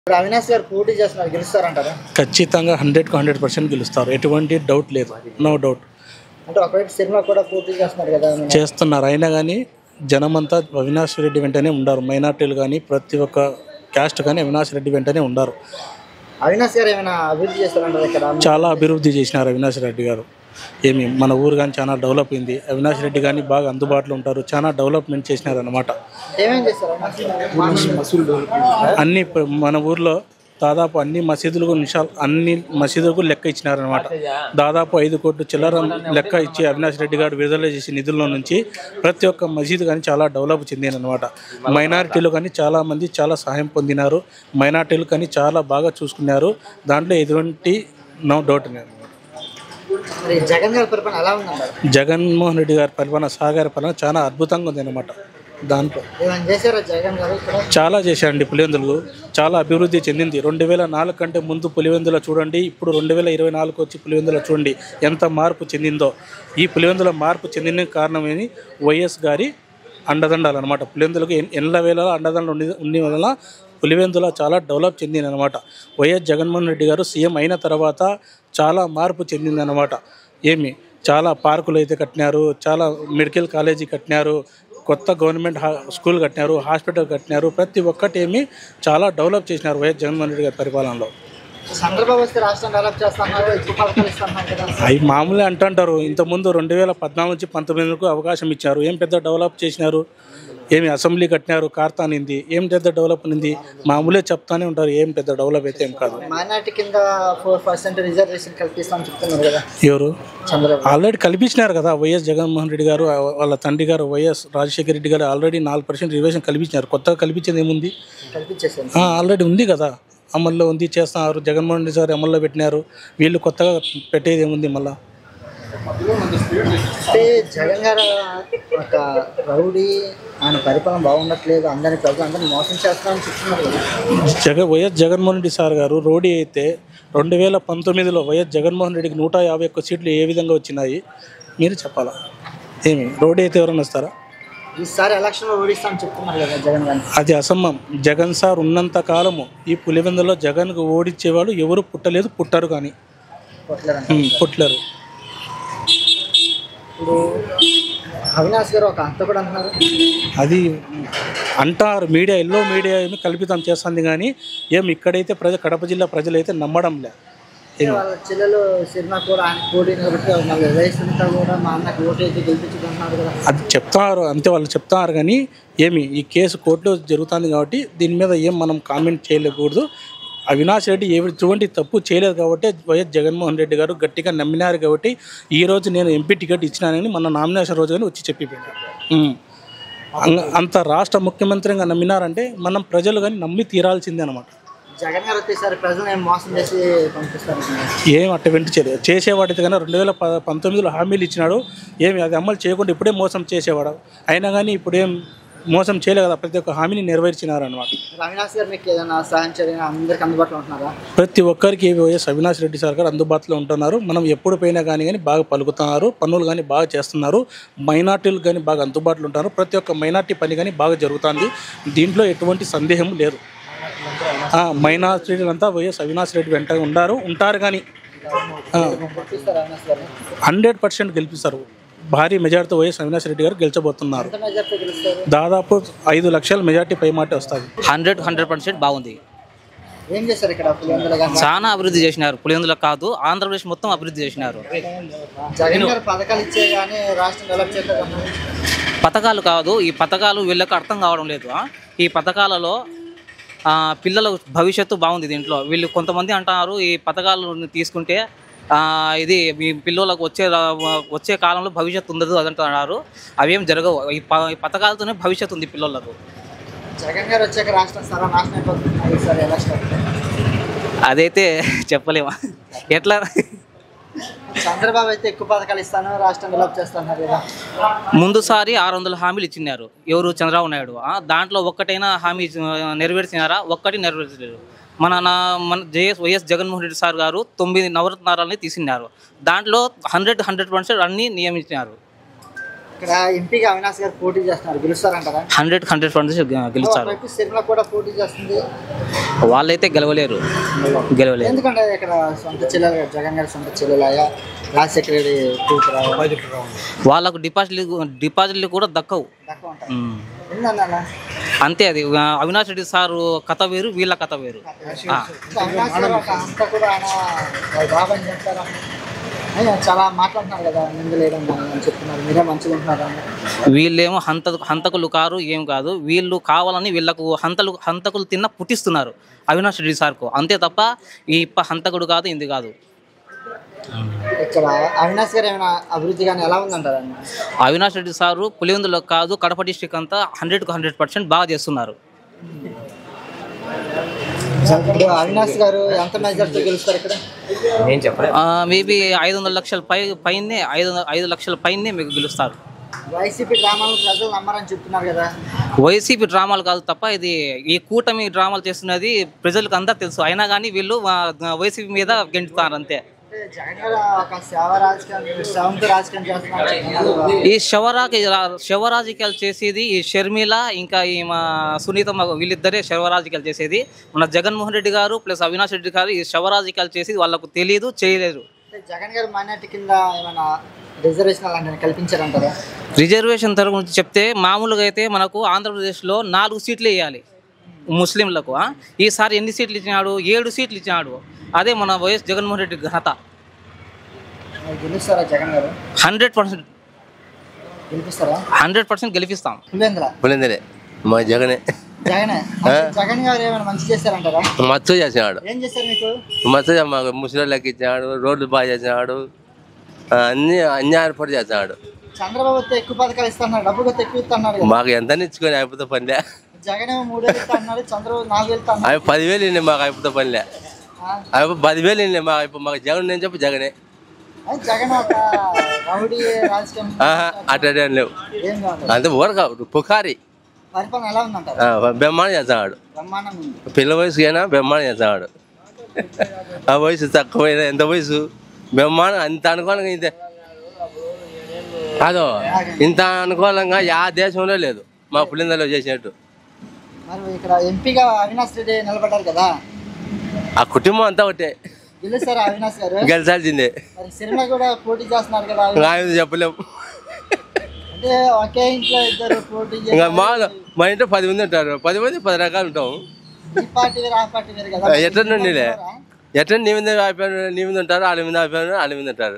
ఇప్పుడు అవినాష్ గారు పోటీ చేస్తున్నారు గెలుస్తారంటారా ఖచ్చితంగా హండ్రెడ్కి హండ్రెడ్ పర్సెంట్ గెలుస్తారు ఎటువంటి డౌట్ లేదు నో డౌట్ అంటే ఒకవైపు సినిమా కూడా పోటీ చేస్తున్నారు కదా చేస్తున్నారు అయినా కానీ జనమంతా అవినాష్ రెడ్డి వెంటనే ఉండారు మైనార్టీలు కానీ ప్రతి ఒక్క క్యాస్ట్ కానీ అవినాష్ రెడ్డి వెంటనే ఉండారు అవినాష్ గారు ఏమైనా అభివృద్ధి చేస్తారంటారు ఇక్కడ చాలా అభివృద్ధి చేసినారు అవినాష్ రెడ్డి గారు ఏమి మన ఊరు కానీ చాలా డెవలప్ అయింది అవినాష్ రెడ్డి కానీ బాగా అందుబాటులో ఉంటారు చాలా డెవలప్మెంట్ చేసినారు అనమాట ఏమేం చేస్తారు అవినాష్ గారు? అన్ని ప- మన ఊర్లో దాదాపు అన్ని మసీదులకు నిషాల్ అన్ని మసీదులకు లెక్క ఇచ్చినారనమాట దాదాపు ఐదు కోట్లు చిల్లర లెక్క ఇచ్చి అవినాష్ రెడ్డి గారు విడుదల చేసే నిధుల్లో నుంచి ప్రతి ఒక్క మసీదు కానీ చాలా డెవలప్ చెందినమాట మైనారిటీలు కానీ చాలా మంది చాలా సహాయం పొందినారు మైనారిటీలు కానీ చాలా బాగా చూసుకున్నారు దాంట్లో ఎటువంటి నో డౌట్ లేదు మరి జగన్ గారి పరిపాలన ఎలా ఉందంటారు జగన్మోహన్ రెడ్డి గారి పరిపాలన సాగర్ పరిపాలన చాలా అద్భుతంగా ఉంది అనమాట దాంట్లో ఏమైనా చేశారా జగన్ గారు ఇక్కడ చాలా చేశారండి పులివెందులు చాలా అభివృద్ధి చెందింది రెండు వేల నాలుగు కంటే ముందు పులివెందుల చూడండి ఇప్పుడు రెండు వేల ఇరవై నాలుగు వచ్చి పులివెందుల చూడండి ఎంత మార్పు చెందిందో ఈ పులివెందుల మార్పు చెందిన కారణమేమి వైఎస్ గారి అండదండాలు అనమాట పులివెందులకు ఎన్- ఎన్ల వేల అండదండలు ఉండి ఉండి వలన పులివెందుల చాలా డెవలప్ చెందింది అనమాట వైఎస్ జగన్మోహన్ రెడ్డి గారు సీఎం అయిన తర్వాత చాలా మార్పు చెందింది అనమాట ఏమి చాలా పార్కులు అయితే కట్టినారు చాలా మెడికల్ కాలేజీ కట్టినారు కొత్త గవర్నమెంట్ హా స్కూల్ కట్టినారు హాస్పిటల్ కట్టినారు ప్రతి ఒక్కటి ఏమి చాలా డెవలప్ చేసినారు వైఎస్ జగన్మోహన్ రెడ్డి గారి పరిపాలనలో చంద్రబాబు వస్తే రాష్ట్రం డెవలప్ చేస్తున్నారు ఎక్కువ పథకాలు ఇస్తున్నారు కదా అవి మామూలే అంటుంటారు ఇంతకుముందు రెండు వేల పద్నాలుగు నుంచి పంతొమ్మిదికు అవకాశం ఇచ్చారు ఏం పెద్ద డెవలప్ చేసినారు ఏమి అసెంబ్లీ కట్టినారు కార్తానింది ఏం పెద్ద డెవలప్ ఉంది మామూలే చెప్తానే ఉంటారు ఏం పెద్ద డెవలప్ అయితే ఏం కాదు మైనార్టీ కింద ఫోర్ పర్సెంట్ రిజర్వేషన్ కల్పిస్తామని చెప్తున్నారు కదా ఎవరు చంద్రబాబు ఆల్రెడీ కల్పించినారు కదా వైఎస్ జగన్మోహన్ రెడ్డి గారు వాళ్ళ తండ్రి గారు వైఎస్ రాజశేఖర రెడ్డి గారు ఆల్రెడీ నాలుగు పర్సెంట్ రిజర్వేషన్ కల్పించినారు కొత్తగా కల్పించేది ఏముంది కల్పించేసాను ఆ, ఆల్రెడీ ఉంది కదా అమల్లో ఉంది చేస్తున్నారు జగన్మోహన్ రెడ్డి సార్ అమల్లో పెట్టినారు వీళ్ళు కొత్తగా పెట్టేది ఏముంది మళ్ళా అంటే జగన్ గారు ఒక రౌడీ ఆయన పరిపాలన బాగుండట్లేదు అందరిని ప్రజలు అందరిని మోసం చేస్తామని చెప్తున్నారు కదా జగ వైఎస్ జగన్మోహన్ రెడ్డి సార్ గారు రోడీ అయితే రెండు వేల పంతొమ్మిదిలో వైఎస్ జగన్మోహన్ రెడ్డికి నూట యాభై ఒక్క సీట్లు ఏ విధంగా వచ్చినాయి మీరు చెప్పాలా ఏమి రోడీ అయితే ఎవరైనా వస్తారా ఈసారి ఎలక్షన్లో ఓడిస్తామని చెప్తున్నారు కదా జగన్ గారిని అది అసమ్మం జగన్ సార్ ఉన్నంత కాలము ఈ పులివెందులో జగన్కు ఓడించేవాళ్ళు ఎవరు పుట్టలేదు పుట్టరు కానీ కొట్టలేదంట ఉమ్, పుట్టలేరు ఇప్పుడు అవినాష్ గారు ఒక అంత కూడా అంటున్నారు అది అంటారు మీడియా ఎల్లో మీడియా ఏమి కల్పితం చేస్తుంది కానీ ఏం ఇక్కడైతే ప్రజ కడప జిల్లా ప్రజలైతే నమ్మడం లే ఏమి వాళ్ళ చెల్లెలు సినిమా కూడా ఆయన పోటీ నిలబెట్టి మళ్ళీ వయసుంతా కూడా మా అన్నకి ఓటు అయితే గెలిపించుకుంటున్నారు కదా అది చెప్తారు అంతే వాళ్ళు చెప్తారు కానీ ఏమి ఈ కేసు కోర్టులో జరుగుతుంది కాబట్టి దీని మీద ఏం మనం కామెంట్ చేయలేకూడదు అవినాష్ రెడ్డి ఎటువంటి తప్పు చేయలేదు కాబట్టి వైఎస్ జగన్మోహన్ రెడ్డి గారు గట్టిగా నమ్మినారు కాబట్టి ఈ రోజు నేను ఎంపీ టికెట్ ఇచ్చినానని మన నామినేషన్ రోజు కానీ వచ్చి చెప్పిపోయారు ఉమ్. అంగ- అంత రాష్ట్ర ముఖ్యమంత్రిగా నమ్మినారంటే మనం ప్రజలు కానీ నమ్మి తీరాల్సిందే అనమాట జగన్ గారు వచ్చేసరి ప్రజలు ఏం మోసం చేసి పంపిస్తారు ఏం అట్ట వెంట చేయలేదు చేసేవాడితే కానీ రెండు వేల ప పంతొమ్మిదిలో హామీలు ఇచ్చినాడు ఏమి అది అమలు చేయకుండా ఇప్పుడే మోసం చేసేవాడు అయినా కానీ ఇప్పుడు ఏం మోసం చేయలేదు కదా ప్రతి ఒక్క హామీని నెరవేర్చినారు అనమాట అవినాష్ గారు మీకు ఏదైనా సహాయం చేయడం అందరికి అందుబాటులో ఉంటున్నారా ప్రతి ఒక్కరికి వైఎస్ అవినాష్ రెడ్డి సార్ గారు అందుబాటులో ఉంటున్నారు మనం ఎప్పుడు పోయినా కానీ కానీ బాగా పలుకుతున్నారు పనులు కానీ బాగా చేస్తున్నారు మైనార్టీలు కానీ బాగా అందుబాటులో ఉంటారు ప్రతి ఒక్క మైనార్టీ పని కానీ బాగా జరుగుతుంది దీంట్లో ఎటువంటి సందేహం లేదు ఆ, మైనార్టీలంతా వైఎస్ అవినాష్ రెడ్డి వెంట ఉండారు ఉంటారు కానీ పంపిస్తారు అవినాష్ గారు హండ్రెడ్ పర్సెంట్ గెలిపిస్తారు భారీ మెజార్టీతో వైఎస్ అవినాష్ రెడ్డి గారు గెలిచబోతున్నారు ఎంత మెజార్టీ గెలుస్తారు దాదాపు ఐదు లక్షల మెజార్టీ పై మాట వస్తుంది హండ్రెడ్ హండ్రెడ్ పర్సెంట్ బాగుంది ఏం చేస్తారు ఇక్కడ పులివెందుల గారు చాలా అభివృద్ధి చేసినారు పులివెందుల కాదు ఆంధ్రప్రదేశ్ మొత్తం అభివృద్ధి చేసినారు జగన్ గారు పథకాలు ఇచ్చే కానీ రాష్ట్రం డెవలప్ చేస్తారు పథకాలు కాదు ఈ పథకాలు వీళ్ళకి అర్థం కావడం లేదు ఆ? ఈ పథకాలలో ఆ, పిల్లల భవిష్యత్తు బాగుంది దీంట్లో వీళ్ళు కొంతమంది అంటున్నారు ఈ పథకాలు తీసుకుంటే ఆ, ఇది మీ పిల్లలకు వచ్చే వచ్చే కాలంలో భవిష్యత్తు ఉండదు అదంటున్నారు అవేం జరగవు ఈ ప- ఈ పథకాలతోనే భవిష్యత్తు ఉంది పిల్లలకు జగన్ గారు వచ్చాక రాష్ట్రం సర్వనాశనం అయిపోతుంది ఈసారి ఎలక్షన్ అదైతే చెప్పలేమా ఎట్లా చంద్రబాబు అయితే ఎక్కువ పథకాలు ఇస్తాను రాష్ట్రం డెవలప్ చేస్తున్నారు కదా ముందుసారి ఆరు వందల హామీలు ఇచ్చినారు ఎవరు చంద్రబాబు నాయుడు ఆ, దాంట్లో ఒక్కటైనా హామీ ఆ, నెరవేర్చినారా ఒక్కటి నెరవేర్చలేదు మన నా మన జేఎస్ వైఎస్ జగన్మోహన్ రెడ్డి సార్ గారు తొమ్మిది నవరత్నాలని తీసినారు దాంట్లో హండ్రెడ్ హండ్రెడ్ పర్సెంట్ అన్నీ నియమించినారు ఇక్కడ ఎంపీగా అవినాష్ గారు పోటీ చేస్తున్నారు గెలుస్తారంటారా హండ్రెడ్ హండ్రెడ్ పర్సెంట్ గెలుస్తారు ఒకవైపు సిరిమల కూడా పోటీ చేస్తుంది వాళ్ళైతే గెలవలేరు గెలవలేరు ఎందుకంటే ఇక్కడ సొంత చెల్లెలు జగన్ గారి సొంత చెల్లెలాగా రాజశేఖర రెడ్డి కూతురు వాళ్ళకు డిపాజిట్లు డిపాజిట్లు కూడా దక్కవు తక్కువ ఉంటాయి ఉమ్. ఏందన్న అంతే అది ఆ, అవినాష్ రెడ్డి సారు కథ వేరు వీళ్ళ కథ వేరు ఆ. అవినాష్ గారు ఒక అంతా కూడా ఆయన వాళ్ళ బాబా అని చెప్తారా అయ్యా, చాలా మాట్లాడుతున్నారు కదా నిందలేయడం కానీ అని చెప్తున్నారు మీరే మంచిగా ఉంటున్నారు అని వీళ్ళేమో హంత హంతకులు కారు ఏం కాదు వీళ్ళు కావాలని వీళ్ళకు హంతలు హంతకులు తిన్న పుట్టిస్తున్నారు అవినాష్ రెడ్డి సార్కు అంతే తప్ప ఈ ఇప్ప హంతకుడు కాదు ఇది కాదు ఇక్కడ అవినాష్ గారు ఏమైనా అభివృద్ధి కానీ ఎలా ఉందంటారు అన్న అవినాష్ రెడ్డి సారు పులివెందులో కాదు కడప డిస్టిక్ అంతా హండ్రెడ్కు హండ్రెడ్ పర్సెంట్ బాగా చేస్తున్నారు ఇప్పుడు అవినాష్ గారు ఎంత మెజార్టీతో గెలుస్తారు ఇక్కడ మేబీ ఐదు వందల లక్షల పై పైనే ఐదు వందల ఐదు లక్షల పైనే మీకు గెలుస్తారు వైసీపీ డ్రామాలు ప్రజలు నమ్మరని చెప్తున్నారు కదా వైసీపీ డ్రామాలు కాదు తప్ప ఇది ఈ కూటమి డ్రామాలు చేస్తున్నది ప్రజలకు అంతా తెలుసు అయినా కానీ వీళ్ళు ఆ, వైసీపీ మీద గెంటుతారు అంతే అంటే జగన్ గారు ఒక సేవ రాజకీయం సేవంతో రాజకీయం చేస్తున్నారు ఈ శవరాకి శవ రాజకీయాలు చేసేది ఈ షర్మిల ఇంకా ఈ మా సునీత మగ- వీళ్ళిద్దరే శవ రాజకీయాలు చేసేది మన జగన్మోహన్ రెడ్డి గారు ప్లస్ అవినాష్ రెడ్డి గారు ఈ శవ రాజకీయాలు చేసేది వాళ్ళకు తెలియదు చేయలేరు అంటే జగన్ గారు మైనార్టీ కింద ఏమైనా రిజర్వేషన్ అలాంటివి కల్పించారంటారా రిజర్వేషన్ తరపు నుంచి చెప్తే మామూలుగా అయితే మనకు ఆంధ్రప్రదేశ్లో నాలుగు సీట్లు వేయాలి ముస్లింలకు ఆ? ఈసారి ఎన్ని సీట్లు ఇచ్చినాడు ఏడు సీట్లు ఇచ్చినాడు అదే మన వైఎస్ జగన్మోహన్ రెడ్డి ఘనత మరి గెలుస్తారా జగన్ గారు హండ్రెడ్ పర్సెంట్ గెలిపిస్తారా హండ్రెడ్ పర్సెంట్ గెలిపిస్తాం పులేంద్ర పులిందరే మా జగనే జగనే అంటే జగన్ గారు ఏమైనా మంచి చేశారంటారా మత్తు చేసినాడు ఏం చేశారు మీకు మత్తు మాకు ముసలిళ్ళకి ఇచ్చినాడు రోడ్లు బాగా చేసినాడు ఆ, అన్ని అన్ని ఏర్పాటు చేసినాడు చంద్రబాబు వస్తే ఎక్కువ పథకాలు ఇస్తున్నారు డబ్బు కొత్త ఎక్కువ ఇస్తున్నారు కదా మాకు ఎంత ఇచ్చుకొని అయిపోతే పనిలే జగన్ ఏమో మూడు వేలు ఇస్తా అన్నాడు చంద్రబాబు నాలుగు వేలు ఇస్తా అన్నాడు అవి పదివేలు ఇన్ని మాకు అయిపోతే పనిలే ఆ, అవి పదివేలు ఇన్ని మాకు అయిపో మాకు జగన్ నేను చెప్పు జగనే అది జగన్ ఒక రౌడీ రాజకీయం ఆహా అట్టే లేవు ఏం కాదు అంతే ఊరక పుకారి పరిపాలన ఎలా ఉందంటారు ఆ, బ్రహ్మాండం చేస్తున్నాడు బ్రహ్మాండంగా ఉంది పిల్ల వయసుకైనా బ్రహ్మాండం చేస్తున్నాడు ఆ వయసు తక్కువైనా ఎంత వయసు బ్రహ్మాండం అంత అనుకూలంగా ఇంతే కాదు ఇంత అనుకూలంగా యా దేశంలో లేదు మా పులిందలో చేసినట్టు మరి ఇక్కడ ఎంపీగా అవినాష్ రెడ్డి నిలబడ్డారు కదా ఆ కుటుంబం అంతా ఒకటే గెలుస్తారా అవినాష్ గారు గెలిచాల్సిందే మరి సినిమా కూడా పోటీ చేస్తున్నారు కదా ఇంకా ఆయన చెప్పలేము అంటే ఒకే ఇంట్లో ఇద్దరు పోటీ చేసి ఇంకా మా మా ఇంట్లో పది మంది ఉంటారు పది మంది పది రకాలు ఉంటాం ఈ పార్టీ వేరు ఆ పార్టీ వేరు కదా ఎట్లా నుండిలే ఎట్లా నీ మీద అయిపోయారు నీ మీద ఉంటారు వాళ్ళ మీద అయిపోయారు వాళ్ళ మీద ఉంటారు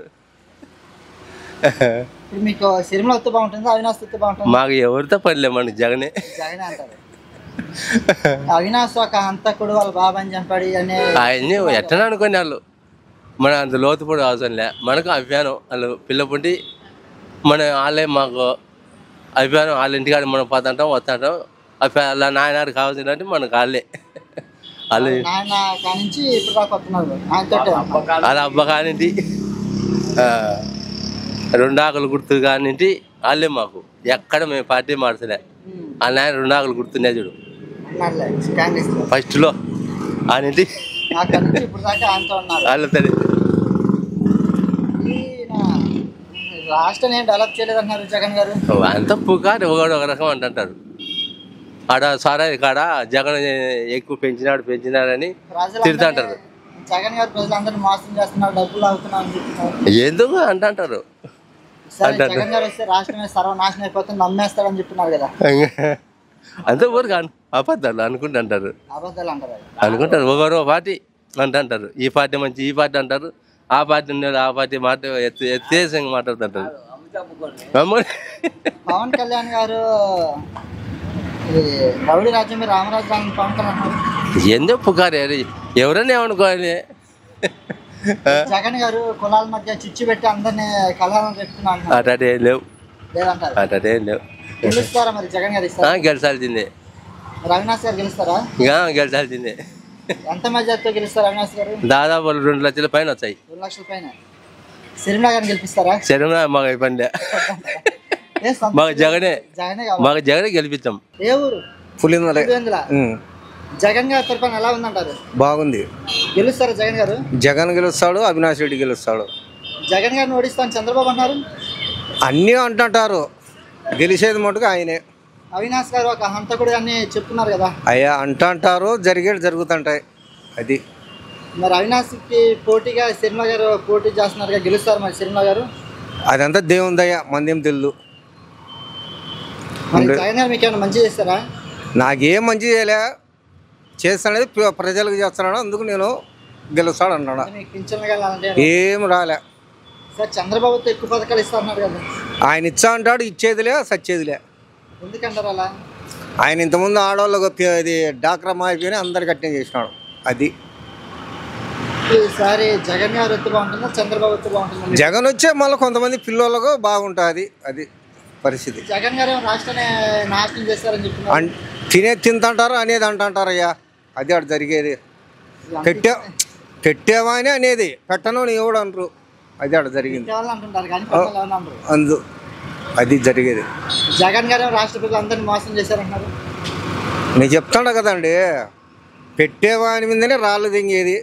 ఇప్పుడు మీకు సినిమా వస్తే బాగుంటుంది అవినాష్ వస్తే బాగుంటుంది మాకు ఎవరితో పనిలే మనకి జగనే జగన్ అంటారు అవినాష్ ఒక హంతకుడు వాళ్ళ బాబాని చంపాడు అనే అవన్నీ ఎట్లా అనుకునే వాళ్ళు మన అంత లోతుపడి అవసరం లే మనకు అభిమానం వాళ్ళు పిల్ల పుట్టి మన వాళ్ళే మాకు అభిమానం వాళ్ళ ఇంటికాడ మనం పోతుంటాం వస్తుంటాం అభి- వాళ్ళ నాయనారు కావాల్సినట్టు మనకు వాళ్ళే వాళ్ళు నాయన కానించి ఇప్పుడు దాకా వస్తున్నారు ఆయనతో వాళ్ళ అబ్బ కానింటి ఆ, రెండు ఆకులు గుర్తు కానింటి వాళ్ళే మాకు ఎక్కడ మేము పార్టీ మార్చలే ఆ నాయన రెండు ఆకులు గుర్తున్నే చూడు కాంగ్రెస్ లో ఫస్ట్లో ఆనింటి అక్కడి నుంచి ఇప్పుడు దాకా ఆయనతో ఉన్నారు వాళ్ళ తల్లి ఈయన రాష్ట్రాన్ని ఏం డెవలప్ చేయలేదన్నారు జగన్ గారు అంత పుకారు ఒకడు ఒక రకం అంటుంటారు ఆడ సారాయి కాడ జగన్ ఎక్కువ పెంచినాడు పెంచినాడని ప్రజలు తిడుతుంటారు జగన్ గారు ప్రజలందరినీ మోసం చేస్తున్నారు డబ్బులు అవుతున్నారు అని చెప్తున్నారు ఎందుకు అంటుంటారు సరే అంటారు. జగన్ గారు వస్తే రాష్ట్రమే సర్వనాశనం అయిపోతుంది నమ్మేస్తారని చెప్తున్నారు కదా అంత ఊరికి అను అబద్ధాలు అనుకుంటుంటారు అబద్ధాలు అంటారు అది. అనుకుంటారు ఒకరు ఒక పార్టీ అంటుంటారు ఈ పార్టీ మంచి ఈ పార్టీ అంటారు ఆ పార్టీ ఉన్నారు ఆ పార్టీ మాట ఎత్తి ఎత్తేసి మాట్లాడుతుంటారు అమ్మోని. పవన్ కళ్యాణ్ గారు ఈ రౌడీ రాజ్యం మీద రామరాజు రాని పవన్ కళ్యాణ్ అన్నారు. ఎందుకు పుకారు ఎవరైనా ఏమనుకోవాలి జగన్ గారు కులాల మధ్య చిచ్చు పెట్టి అందరినీ కలహాలను చెప్తున్నా అంటున్నారు అటే లేవు లేదంటారు అటే లేవు గెలుస్తారా మరి జగన్ గారు ఆ, ఇస్తారా గెలిచాల్సిందే మరి అవినాష్ గారు గెలుస్తారా ఇంకా గెలిచాల్సిందే ఎంత మెజార్టీతో గెలుస్తారు అవినాష్ గారు దాదాపు రెండు లక్షల పైన వచ్చాయి రెండు లక్షల పైన సిరిమలా గారిని గెలిపిస్తారా శరీరం మాకు అయిపోయింది ఏ సొంత మాకు జగనే జగనే కావాలి మాకు జగనే గెలిపించాం ఏ ఊరు పులిందలే పులివెందుల. ఉమ్, జగన్ గారి తరఫున ఎలా ఉందంటారు బాగుంది గెలుస్తారా జగన్ గారు జగన్ గెలుస్తాడు అవినాష్ రెడ్డి గెలుస్తాడు జగన్ గారిని ఓడిస్తాను చంద్రబాబు అన్నారు అన్నీ అంటుంటారు గెలిచేది మటుకు ఆయనే అవినాష్ గారు ఒక హంతకుడు అని చెప్తున్నారు కదా అయ్యా అంటారు జరిగేది జరుగుతుంటాయి అది మరి అవినాష్కి పోటీగా సినిమా గారు పోటీ చేస్తున్నారుగా గెలుస్తారు మరి సినిమా గారు అదంతా దేవుందయ్యా మందేం తెల్లు మరి జగన్ గారు మీకు ఏమైనా మంచి చేస్తారా నాకేం మంచి చేయలే చేస్తానది ప్ర- ప్రజలకు చేస్తున్నాడు అందుకు నేను గెలుస్తాడు అన్నాడు మీకు పింఛన్లు కానీ అలాంటి ఏం రాలే సార్ చంద్రబాబుతో ఎక్కువ పథకాలు ఇస్తున్నారు కదా ఆయన ఇచ్చా అంటాడు ఇచ్చేదిలే సచ్చేదిలే ఎందుకంటారు అలా ఆయన ఇంతకుముందు ఆడవాళ్ళకు ప- ఇది డాక్రా మాయిపోయి అందరు కట్టిన చేసినాడు అది ఈసారి జగన్ గారు వస్తే బాగుంటుందా చంద్రబాబు వస్తే బాగుంటుందా జగన్ వచ్చే మళ్ళీ కొంతమంది పిల్లలకు బాగుంటుంది అది పరిస్థితి జగన్ గారు ఏమో రాష్ట్రాన్ని నాశనం చేస్తారని చెప్తున్నారు అన్ తినే తింటుంటారు అనేది అంటుంటారయ్యా అది అటు జరిగేది పెట్టే పెట్టేవా అని అనేది పెట్టను అని ఎవడు అనరు అది అటు జరిగింది వాళ్ళు అంటుంటారు కానీ పక్కన ఎవరు అనరు. అందు అది జరిగేది జగన్ గారు ఏమో రాష్ట్ర ప్రజలు అందరినీ మోసం చేశారంటున్నారు నేను చెప్తాను కదండి పెట్టేవాని మీదనే రాళ్ళు దింగేది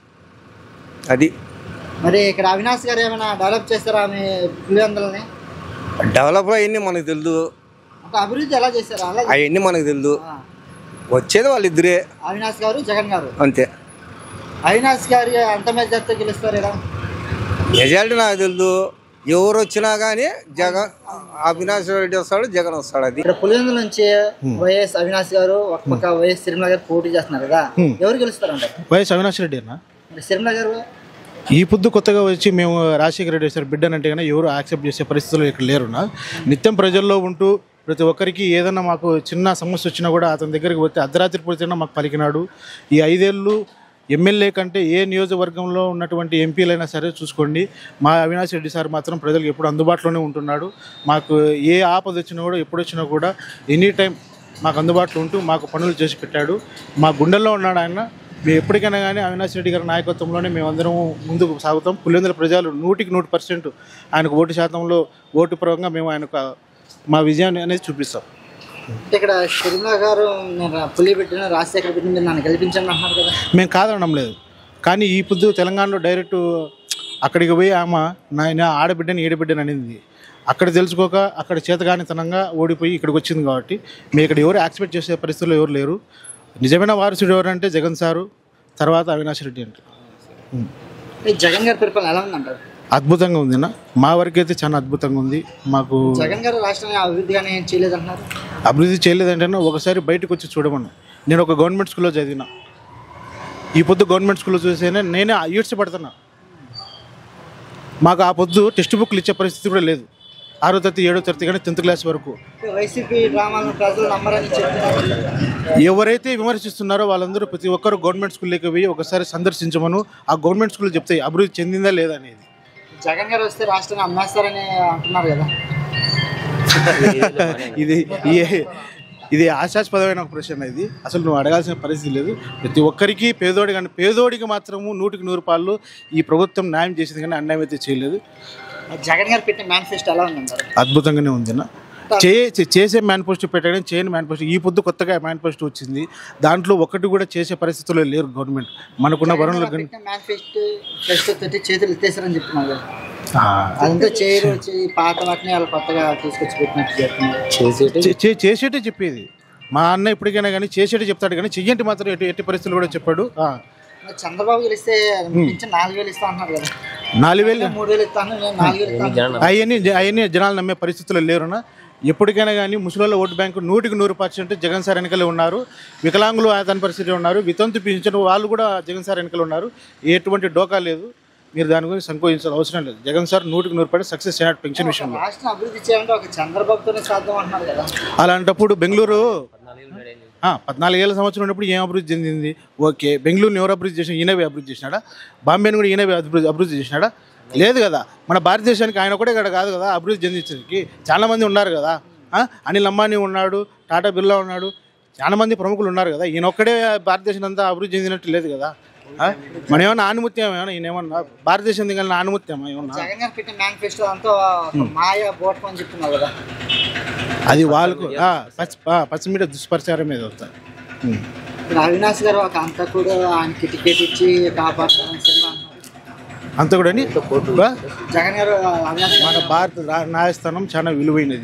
అది మరి ఇక్కడ అవినాష్ గారు ఏమైనా డెవలప్ చేస్తారా మీ పులివెందులని డెవలప్ అవన్నీ మనకు తెలుదు అంటే అభివృద్ధి ఎలా చేశారు అలా అవన్నీ మనకు తెలుదు ఆ. వచ్చేది వాళ్ళిద్దరే అవినాష్ గారు జగన్ గారు అంతే అవినాష్ గారు అంత మెజార్టీతో గెలుస్తారు ఇలా మెజారిటీ నాకు తెలుదు ఎవరు వచ్చినా కానీ జగన్ అవినాష్ రెడ్డి వస్తాడు జగన్ వస్తాడు అది ఇక్కడ పులివెందుల నుంచి వైఎస్ అవినాష్ గారు ఒక పక్క వైఎస్ సిరిమల గారు పోటీ చేస్తున్నారు కదా ఎవరు గెలుస్తారు అంటారు వైఎస్ అవినాష్ రెడ్డి అన్న మరి సిరిమల గారు ఈ పొద్దు కొత్తగా వచ్చి మేము రాజశేఖర రెడ్డి సార్ బిడ్డనంటే కానీ ఎవరు యాక్సెప్ట్ చేసే పరిస్థితులు ఇక్కడ లేరున్నా నిత్యం ప్రజల్లో ఉంటూ ప్రతి ఒక్కరికి ఏదైనా మాకు చిన్న సమస్య వచ్చినా కూడా అతని దగ్గరికి పోతే అర్ధరాత్రి పోతేనే మాకు పలికినాడు ఈ ఐదేళ్ళు ఎమ్మెల్యే కంటే ఏ నియోజకవర్గంలో ఉన్నటువంటి ఎంపీలైనా సరే చూసుకోండి మా అవినాష్ రెడ్డి సార్ మాత్రం ప్రజలకు ఎప్పుడు అందుబాటులోనే ఉంటున్నాడు మాకు ఏ ఆపద వచ్చినా కూడా ఎప్పుడు వచ్చినా కూడా ఎనీ టైం మాకు అందుబాటులో ఉంటూ మాకు పనులు చేసి పెట్టాడు మా గుండెల్లో ఉన్నాడు ఆయన మేము ఎప్పటికైనా కానీ అవినాష్ రెడ్డి గారి నాయకత్వంలోనే మేమందరం ముందుకు సాగుతాం పులివెందుల ప్రజలు నూటికి నూటి పర్సెంట్ ఆయనకు ఓటు శాతంలో ఓటు పరంగా మేము ఆయనకు మా విజయాన్ని అనేది చూపిస్తాం అంటే ఇక్కడ సిరిమల గారు నేను పులి పెట్టిన రాజశేఖర పెట్టిన మీరు నన్ను గెలిపించండి అంటున్నారు కదా మేము కాదనడం లేదు కానీ ఈ పొద్దు తెలంగాణలో డైరెక్ట్ అక్కడికి పోయి ఆమె నాయన ఆడబిడ్డని ఈడబిడ్డని అనింది అక్కడ తెలుసుకోక అక్కడ చేతగానితనంగా ఓడిపోయి ఇక్కడికి వచ్చింది కాబట్టి మేము ఇక్కడ ఎవరు యాక్సెప్ట్ చేసే పరిస్థితుల్లో ఎవరు లేరు నిజమైన వారసుడు ఎవరంటే జగన్ సారు తర్వాత అవినాష్ రెడ్డి అంటే ఈ జగన్ గారి పరిపాలన ఎలా ఉందంటారు అద్భుతంగా ఉందినా మా వరకు అయితే చాలా అద్భుతంగా ఉంది మాకు జగన్ గారు రాష్ట్రాన్ని అభివృద్ధి కానీ ఏం చేయలేదు అంటున్నారు అభివృద్ధి చేయలేదంటే ఒకసారి బయటకు వచ్చి చూడమను నేను ఒక గవర్నమెంట్ స్కూల్లో చదివిన ఈ పొద్దు గవర్నమెంట్ స్కూల్లో చూసేనే నేనే ఈడ్చి పడుతున్నా మాకు ఆ పొద్దు టెక్స్ట్ బుక్లు ఇచ్చే పరిస్థితి కూడా లేదు ఆరో తరగతి ఏడో తరగతి కానీ టెన్త్ క్లాస్ వరకు వైసీపీ డ్రామాలను ప్రజలు నమ్మరని చెప్తున్నారు ఎవరైతే విమర్శిస్తున్నారో వాళ్ళందరూ ప్రతి ఒక్కరు గవర్నమెంట్ స్కూల్లోకి పోయి ఒకసారి సందర్శించమను ఆ గవర్నమెంట్ స్కూల్ చెప్తాయి అభివృద్ధి చెందిందా లేదా అనేది జగన్ గారు వస్తే రాష్ట్రాన్ని అమ్మేస్తారని అంటున్నారు కదా ఇది ఈ- ఇది ఆశాస్పదమైన ఒక ప్రశ్న ఇది అసలు నువ్వు అడగాల్సిన పరిస్థితి లేదు ప్రతి ఒక్కరికి పేదోడి కానీ పేదోడికి మాత్రము నూటికి నూరు పాళ్ళు ఈ ప్రభుత్వం న్యాయం చేసింది కానీ అన్యాయం అయితే చేయలేదు జగన్ గారు పెట్టిన మేనిఫెస్టో ఎలా ఉందంటారు అద్భుతంగానే ఉంది నా చే చే- చేసే మేనిఫెస్టో పెట్టడం చేయని మేనిఫెస్టో ఈ పొద్దు కొత్తగా మేనిఫెస్టో వచ్చింది దాంట్లో ఒకటి కూడా చేసే పరిస్థితుల్లో లేరు గవర్నమెంట్ మనకున్న వరంలో కానీ పెట్టిన మేనిఫెస్టో ఫెస్టో తోటి చేతులు ఎత్తేసారని చెప్తున్నారు కదా అదంతా చేయరు చేయి పాత వాటిని వాళ్ళు కొత్తగా తీసుకొచ్చి పెట్టినట్టు చెప్తున్నారు చే- చే- చేసేటే చెప్పేది మా అన్న ఎప్పటికైనా కానీ చేసేటే చెప్తాడు కానీ చెయ్యంటి మాత్రం ఎట్టి ఎట్టి పరిస్థితులు కూడా చెప్పాడు ఆ. మరి చంద్రబాబు గెలిస్తే పింఛన్ నాలుగు వేలు ఇస్తా అంటున్నారు కదా నాలుగు వేలు మూడు వేలు ఇస్తాను నేను నాలుగు వేలు ఇస్తాను అవన్నీ అవన్నీ జనాలు నమ్మే పరిస్థితులు లేరునా ఎప్పటికైనా కానీ ముసలిళ్ళ ఓటు బ్యాంకు నూటికి నూరు పర్సెంట్ జగన్ సార్ ఎన్నికలు ఉన్నారు వికలాంగులు అతని పరిస్థితి ఉన్నారు వితంతు పింఛన్ వాళ్ళు కూడా జగన్ సార్ ఎన్నికలు ఉన్నారు ఎటువంటి డోకా లేదు మీరు దాని గురించి సంకోచించాల్సిన అవసరం లేదు జగన్ సార్ నూటికి నూరు పర్సెంట్ సక్సెస్ అయినట్టు పెన్షన్ విషయంలో రాష్ట్రం అభివృద్ధి చేయాలంటే ఒక చంద్రబాబుతోనే సాధ్యం అంటున్నారు కదా అలాంటప్పుడు బెంగళూరు ఆ, పద్నాలుగేళ్ల సంవత్సరం ఉన్నప్పుడు ఏం అభివృద్ధి చెందింది ఓకే బెంగళూరుని ఎవరు అభివృద్ధి చేసిన ఈయనవే అభివృద్ధి చేసినాడా బాంబేని కూడా ఈయనవే అభివృద్ధి అభివృద్ధి చేసినాడా లేదు కదా మన భారతదేశానికి ఆయన కూడా ఇక్కడ కాదు కదా అభివృద్ధి చెందించడానికి చాలా మంది ఉన్నారు కదా ఆ, అనిల్ అంబానీ ఉన్నాడు టాటా బిర్లా ఉన్నాడు చాలా మంది ప్రముఖులు ఉన్నారు కదా ఈయన ఒక్కడే భారతదేశం అంతా అభివృద్ధి చెందినట్టు లేదు కదా ఆ? మన ఏమన్నా ఆనుమత్యం ఏమన్నా ఈయన ఏమన్నా భారతదేశం దిగాలని ఆనుమత్యం ఏమన్నా జగన్ గారు పెట్టిన మేనిఫెస్టో అంతా ఒక మాయ బోటం అని చెప్తున్నారు కదా అది వాళ్ళకు ఆ, పచ్చి ఆ, పచ్చిమీట దుష్ప్రచారం మీద అవుతాయి ఉం. ఇప్పుడు అవినాష్ గారు ఒక అంతా కూడా ఆయనకి టికెట్ ఇచ్చి కాపాడుతారని సినిమా అంటున్నారు. అంత కూడా జగన్ గారు అవినాష్ మన భారత రా- న్యాయస్థానం చాలా విలువైనది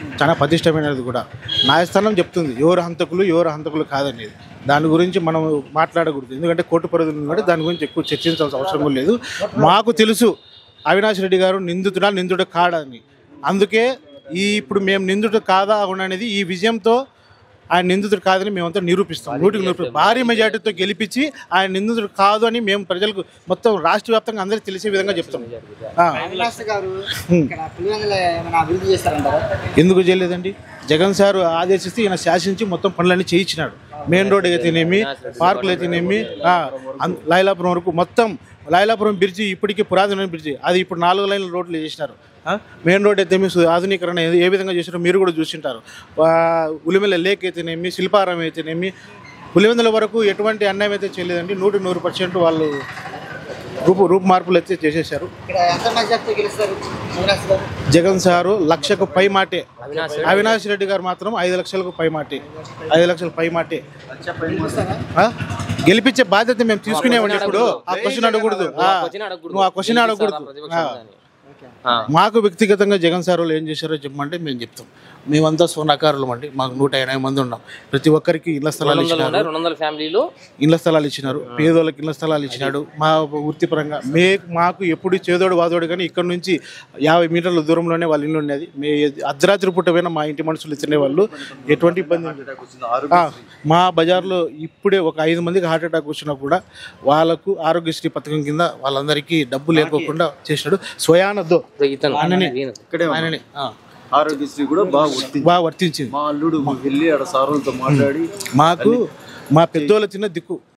చాలా పటిష్టమైనది కూడా న్యాయస్థానం చెప్తుంది ఎవరు హంతకులు ఎవరు హంతకులు కాదనేది దాని గురించి మనం మాట్లాడకూడదు ఎందుకంటే కోర్టు పరిధులు ఉన్నట్టు దాని గురించి ఎక్కువ చర్చించాల్సిన అవసరం కూడా లేదు మాకు తెలుసు అవినాష్ రెడ్డి గారు నిందితుడా నిందుడు కాడని అందుకే ఈ ఇప్పుడు మేము నిందుడు కాదా అవునా అనేది ఈ విజయంతో ఆయన నిందితుడు కాదని మేమంతా నిరూపిస్తాం నూటికి నూరు భారీ మెజార్టీతో గెలిపించి ఆయన నిందితుడు కాదు అని మేము ప్రజలకు మొత్తం రాష్ట్ర వ్యాప్తంగా అందరికీ తెలిసే విధంగా చెప్తాం ఆ, అవినాష్ గారు ఇక్కడ పులివెందుల ఏమైనా అభివృద్ధి చేస్తారంటారా ఎందుకు చేయలేదండి జగన్ సార్ ఆదేశిస్తే ఈయన శాసించి మొత్తం పనులన్నీ చేయించినాడు మెయిన్ రోడ్ అయితేనేమి పార్కులు అయితేనేమి ఆ, అన్- లైలాపురం వరకు మొత్తం లైలాపురం బ్రిడ్జి ఇప్పటికీ పురాతన బ్రిడ్జి అది ఇప్పుడు నాలుగు లైన్ల రోడ్లు చేసినారు ఆ, మెయిన్ రోడ్ అయితేమి సు- ఆధునీకరణ ఏ- ఏ విధంగా చేసినారో మీరు కూడా చూసింటారు ఆ, ఉలిమెల లేక్ అయితేనేమి శిల్పారం అయితేనేమి పులివెందుల వరకు ఎటువంటి అన్యాయం అయితే చేయలేదండి నూటి నూరు పర్సెంట్ వాళ్ళు రూపు రూపు మార్పులు అయితే చేసేసారు ఇక్కడ ఎంత మెజార్టీ గెలుస్తారు అవినాష్ గారు జగన్ సారు లక్షకు పై మాటే అవినాష్ రెడ్డి గారు మాత్రం ఐదు లక్షలకు పై మాటే ఐదు లక్షల పై మాటే ఆ? గెలిపించే బాధ్యత మేము తీసుకునేవాడి ఇప్పుడు ఆ క్వశ్చన్ అడగకూడదు ఆ, నువ్వు ఆ క్వశ్చన్ అడగకూడదు ఆ. మాకు వ్యక్తిగతంగా జగన్ సార్ వాళ్ళు ఏం చేశారో చెప్పమంటే మేము చెప్తాం మేమంతా సోనాకారులం అండి మాకు నూట ఎనభై మంది ఉన్నాం ప్రతి ఒక్కరికి ఇళ్ల స్థలాలు ఇచ్చినారు రెండు వందల ఫ్యామిలీలు ఇళ్ల స్థలాలు ఇచ్చినారు పేదోళ్ళకి ఇళ్ల స్థలాలు ఇచ్చినాడు మా వృత్తిపరంగా మే మాకు ఎప్పుడు చేదోడు వాదోడు కానీ ఇక్కడ నుంచి యాభై మీటర్ల దూరంలోనే వాళ్ళ ఇల్లు ఉండేది మే అర్ధరాత్రి పూట పోయినా మా ఇంటి మనుషులు ఇచ్చిన వాళ్ళు ఎటువంటి ఇబ్బంది లేదు. ఆ, మా బజార్లో ఇప్పుడే ఒక ఐదు మందికి హార్ట్ అటాక్ వచ్చినా కూడా వాళ్ళకు ఆరోగ్యశ్రీ పథకం కింద వాళ్ళందరికీ డబ్బు లేకోకుండా చేసినాడు స్వయానదో ఇతను ఆయననే ఇక్కడే ఉంది. ఆయననే ఆ, ఆరోగ్యశ్రీ కూడా బాగా గుర్తింది బాగా వర్తించింది మా అల్లుడు వెళ్ళి ఆడ సారులతో మాట్లాడి మాకు మా పెద్దోళ్ళ చిన్న దిక్కు